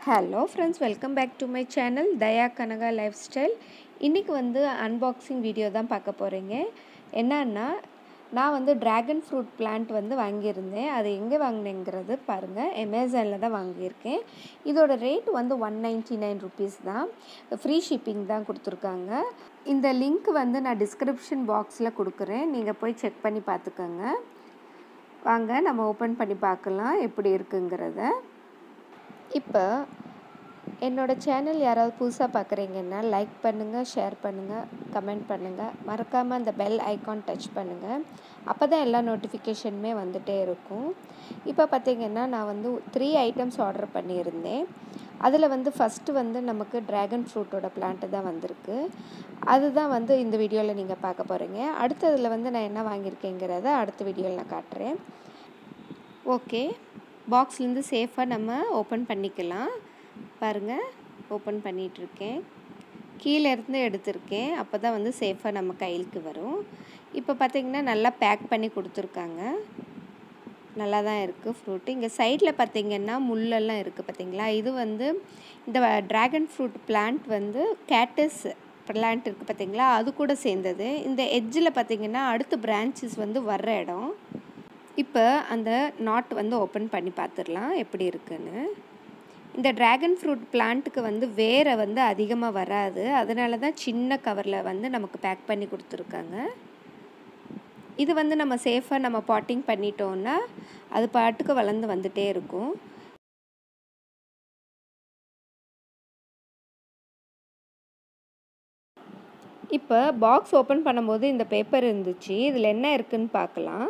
hello friends welcome back to my channel Daya Kanaka lifestyle இன்றைக்கி வந்து unboxing video தான் பார்க்க போகிறீங்க என்னன்னா நான் வந்து ட்ராகன் ஃப்ரூட் பிளான்ட் வந்து வாங்கியிருந்தேன் அது எங்கே வாங்கினேங்கிறது பாருங்கள் அமேசானில் தான் வாங்கியிருக்கேன் இதோட ரேட் வந்து ஒன் நைன்ட்டி நைன் ருபீஸ் தான் ஃப்ரீ ஷிப்பிங் தான் கொடுத்துருக்காங்க இந்த லிங்க் வந்து நான் டிஸ்கிரிப்ஷன் பாக்ஸில் கொடுக்குறேன் நீங்கள் போய் செக் பண்ணி பார்த்துக்கோங்க வாங்க நம்ம ஓப்பன் பண்ணி பார்க்கலாம் எப்படி இருக்குங்கிறத இப்போ என்னோடய சேனல் யாராவது புதுசாக பார்க்குறீங்கன்னா லைக் பண்ணுங்கள் ஷேர் பண்ணுங்கள் கமெண்ட் பண்ணுங்கள் மறக்காமல் அந்த பெல் ஐக்கான் டச் பண்ணுங்கள் அப்போ தான் எல்லா நோட்டிஃபிகேஷனுமே வந்துகிட்டே இருக்கும் இப்போ பார்த்திங்கன்னா நான் வந்து த்ரீ ஐட்டம்ஸ் ஆர்டர் பண்ணியிருந்தேன் அதில் வந்து ஃபஸ்ட்டு வந்து நமக்கு ட்ராகன் ஃப்ரூட்டோட பிளான்ட்டு தான் வந்திருக்கு அதுதான் வந்து இந்த வீடியோவில் நீங்கள் பார்க்க போகிறீங்க அடுத்ததில் வந்து நான் என்ன வாங்கியிருக்கேங்கிறத அடுத்த வீடியோவில் நான் காட்டுறேன் ஓகே பாக்ஸ்லேருந்து சேஃபாக நம்ம ஓப்பன் பண்ணிக்கலாம் பாருங்கள் ஓப்பன் பண்ணிகிட்ருக்கேன் கீழே இருந்து எடுத்திருக்கேன் அப்போ தான் வந்து சேஃபாக நம்ம கையிலுக்கு வரும் இப்போ பார்த்திங்கன்னா நல்லா பேக் பண்ணி கொடுத்துருக்காங்க நல்லா தான் இருக்குது ஃப்ரூட்டு இங்கே சைடில் பார்த்திங்கன்னா முள்ளெல்லாம் இருக்குது பார்த்திங்களா இது வந்து இந்த ட்ராகன் ஃப்ரூட் பிளான்ட் வந்து கேட்டஸ் பிளான்ட் இருக்குது பார்த்திங்களா அது கூட சேர்ந்தது இந்த எட்ஜில் பார்த்திங்கன்னா அடுத்த பிரான்ச்சஸ் வந்து வர்ற இடம் இப்போ அந்த நாட் வந்து ஓப்பன் பண்ணி பார்த்துடலாம் எப்படி இருக்குன்னு இந்த ட்ராகன் ஃப்ரூட் பிளான்ட்டுக்கு வந்து வேரை வந்து அதிகமாக வராது அதனால தான் சின்ன கவரில் வந்து நமக்கு பேக் பண்ணி கொடுத்துருக்காங்க இது வந்து நம்ம சேஃபாக நம்ம பாட்டிங் பண்ணிட்டோன்னா அது பாட்டுக்கு வளர்ந்து வந்துகிட்டே இருக்கும் இப்போ பாக்ஸ் ஓப்பன் பண்ணும்போது இந்த பேப்பர் இருந்துச்சு இதில் என்ன இருக்குதுன்னு பார்க்கலாம்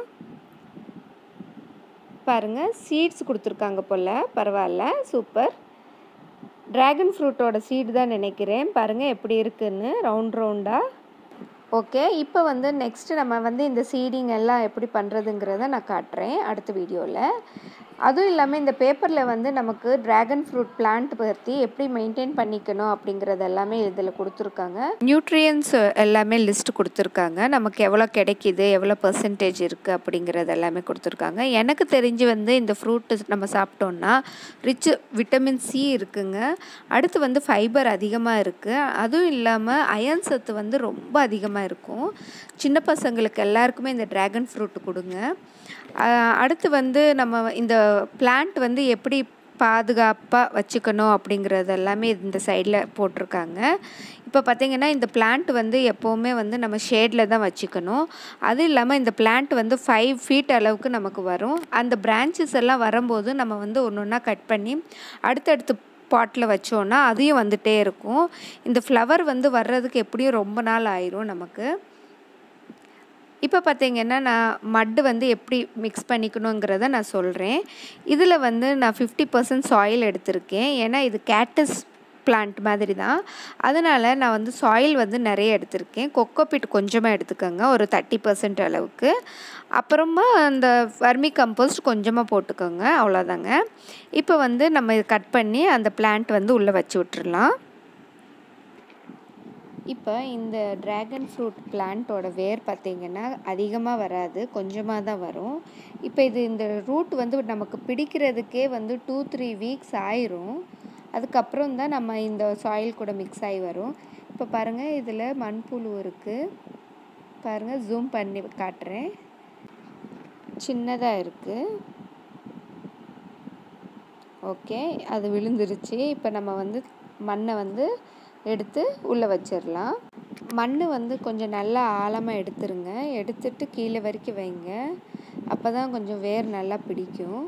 பாருங்கள் சீட்ஸ் கொடுத்துருக்காங்க போல் பரவாயில்ல சூப்பர் ட்ராகன் ஃப்ரூட்டோட சீடு தான் நினைக்கிறேன் பாருங்கள் எப்படி இருக்குன்னு ரவுண்ட் ரவுண்டாக ஓகே இப்போ வந்து நெக்ஸ்ட்டு நம்ம வந்து இந்த சீடிங் எல்லாம் எப்படி பண்ணுறதுங்கிறத நான் காட்டுறேன் அடுத்த வீடியோவில் அதுவும் இல்லாமல் இந்த பேப்பரில் வந்து நமக்கு ட்ராகன் ஃப்ரூட் பிளான்ட் பற்றி எப்படி மெயின்டைன் பண்ணிக்கணும் அப்படிங்கிறது எல்லாமே இதில் கொடுத்துருக்காங்க நியூட்ரியன்ஸ் எல்லாமே லிஸ்ட் கொடுத்துருக்காங்க நமக்கு எவ்வளோ கிடைக்கிது எவ்வளோ பர்சன்டேஜ் இருக்குது அப்படிங்கிறது எல்லாமே கொடுத்துருக்காங்க எனக்கு தெரிஞ்சு வந்து இந்த ஃப்ரூட்டு நம்ம சாப்பிட்டோன்னா ரிச் விட்டமின் சி இருக்குங்க அடுத்து வந்து ஃபைபர் அதிகமாக இருக்குது அதுவும் இல்லாமல் அயன் சத்து வந்து ரொம்ப அதிகமாக இருக்கும் சின்ன பசங்களுக்கு எல்லாருக்குமே இந்த ட்ராகன் ஃப்ரூட் கொடுங்க அடுத்து வந்து நம்ம இந்த பிளான்ட் வந்து எப்படி பாதுகாப்பாக வச்சுக்கணும் அப்படிங்கிறது எல்லாமே இந்த சைடில் போட்டிருக்காங்க இப்போ பார்த்திங்கன்னா இந்த பிளான்ட் வந்து எப்போவுமே வந்து நம்ம ஷேடில் தான் வச்சுக்கணும் அது இல்லாமல் இந்த பிளான்ட் வந்து ஃபைவ் ஃபீட் அளவுக்கு நமக்கு வரும் அந்த பிரான்ச்சஸ் எல்லாம் வரும்போது நம்ம வந்து ஒன்று ஒன்றா கட் பண்ணி அடுத்தடுத்து பாட்டில் வச்சோன்னா அதையும் வந்துகிட்டே இருக்கும் இந்த ஃப்ளவர் வந்து வர்றதுக்கு எப்படியும் ரொம்ப நாள் ஆயிரும் நமக்கு இப்போ பார்த்திங்கன்னா நான் மட்டு வந்து எப்படி மிக்ஸ் பண்ணிக்கணுங்கிறத நான் சொல்கிறேன் இதில் வந்து நான் ஃபிஃப்டி பர்சன்ட் சாயில் எடுத்திருக்கேன் ஏன்னா இது கேட்டஸ் பிளான்ட் மாதிரி தான் அதனால் நான் வந்து சாயில் வந்து நிறைய எடுத்திருக்கேன் கொக்கோபிட் கொஞ்சமாக எடுத்துக்கோங்க ஒரு தேர்ட்டி பர்சன்ட் அளவுக்கு அப்புறமா அந்த வர்மி கம்போஸ்ட் கொஞ்சமாக போட்டுக்கோங்க அவ்வளோதாங்க இப்போ வந்து நம்ம இது கட் பண்ணி அந்த பிளான்ட் வந்து உள்ளே வச்சு விட்டுறலாம் இப்போ இந்த ட்ராகன் ஃப்ரூட் பிளான்ட்டோட வேர் பார்த்திங்கன்னா அதிகமாக வராது கொஞ்சமாக தான் வரும் இப்போ இது இந்த ரூட் வந்து நமக்கு பிடிக்கிறதுக்கே வந்து டூ த்ரீ வீக்ஸ் ஆயிரும் அதுக்கப்புறம் தான் நம்ம இந்த சாயில் கூட மிக்ஸ் ஆகி வரும் இப்போ பாருங்கள் இதில் மண்புழு இருக்குது பாருங்கள் ஜூம் பண்ணி காட்டுறேன் சின்னதாக இருக்குது ஓகே அது விழுந்துருச்சு இப்போ நம்ம வந்து மண்ணை வந்து எடுத்து உள்ளே வச்சிடலாம் மண் வந்து கொஞ்சம் நல்லா ஆழமாக எடுத்துருங்க எடுத்துட்டு கீழே வரைக்கும் வைங்க அப்போ தான் கொஞ்சம் வேர் நல்லா பிடிக்கும்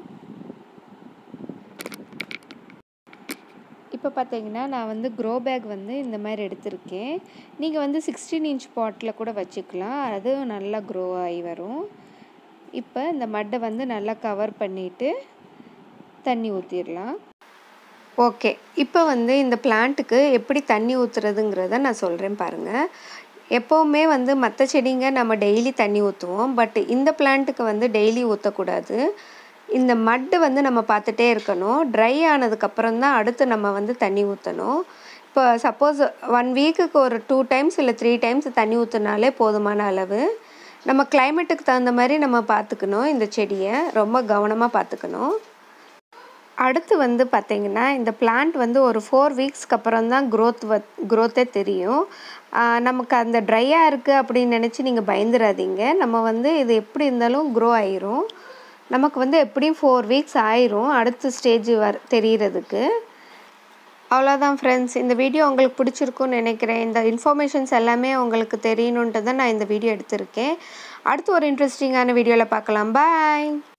இப்போ பார்த்தீங்கன்னா நான் வந்து க்ரோ பேக் வந்து இந்த மாதிரி எடுத்திருக்கேன் நீங்கள் வந்து சிக்ஸ்டீன் இன்ச் பாட்டில் கூட வச்சுக்கலாம் அதுவும் நல்லா க்ரோ ஆகி வரும் இப்போ இந்த மட்டை வந்து நல்லா கவர் பண்ணிவிட்டு தண்ணி ஊற்றிடலாம் ஓகே இப்போ வந்து இந்த பிளான்ட்டுக்கு எப்படி தண்ணி ஊற்றுறதுங்கிறத நான் சொல்கிறேன் பாருங்கள் எப்போவுமே வந்து மற்ற செடிங்க நம்ம டெய்லி தண்ணி ஊற்றுவோம் பட் இந்த பிளான்ட்டுக்கு வந்து டெய்லி ஊற்றக்கூடாது இந்த மட்டு வந்து நம்ம பார்த்துட்டே இருக்கணும் ட்ரை ஆனதுக்கப்புறம் தான் அடுத்து நம்ம வந்து தண்ணி ஊற்றணும் இப்போ சப்போஸ் ஒன் வீக்குக்கு ஒரு டூ டைம்ஸ் இல்லை த்ரீ டைம்ஸ் தண்ணி ஊற்றுனாலே போதுமான அளவு நம்ம கிளைமேட்டுக்கு தகுந்த மாதிரி நம்ம பார்த்துக்கணும் இந்த செடியை ரொம்ப கவனமாக பார்த்துக்கணும் அடுத்து வந்து பார்த்திங்கன்னா இந்த பிளான்ட் வந்து ஒரு ஃபோர் வீக்ஸ்க்கு அப்புறம் தான் க்ரோத் வ க்ரோத்தே தெரியும் நமக்கு அந்த ட்ரையாக இருக்குது அப்படின்னு நினச்சி நீங்கள் பயந்துடாதீங்க நம்ம வந்து இது எப்படி இருந்தாலும் க்ரோ ஆயிரும் நமக்கு வந்து எப்படியும் ஃபோர் வீக்ஸ் ஆயிரும் அடுத்த ஸ்டேஜ் வர தெரிகிறதுக்கு அவ்வளோதான் ஃப்ரெண்ட்ஸ் இந்த வீடியோ உங்களுக்கு பிடிச்சிருக்குன்னு நினைக்கிறேன் இந்த இன்ஃபர்மேஷன்ஸ் எல்லாமே உங்களுக்கு தெரியணுன்ட்டு தான் நான் இந்த வீடியோ எடுத்திருக்கேன் அடுத்து ஒரு இன்ட்ரெஸ்டிங்கான வீடியோவில் பார்க்கலாம் பாய்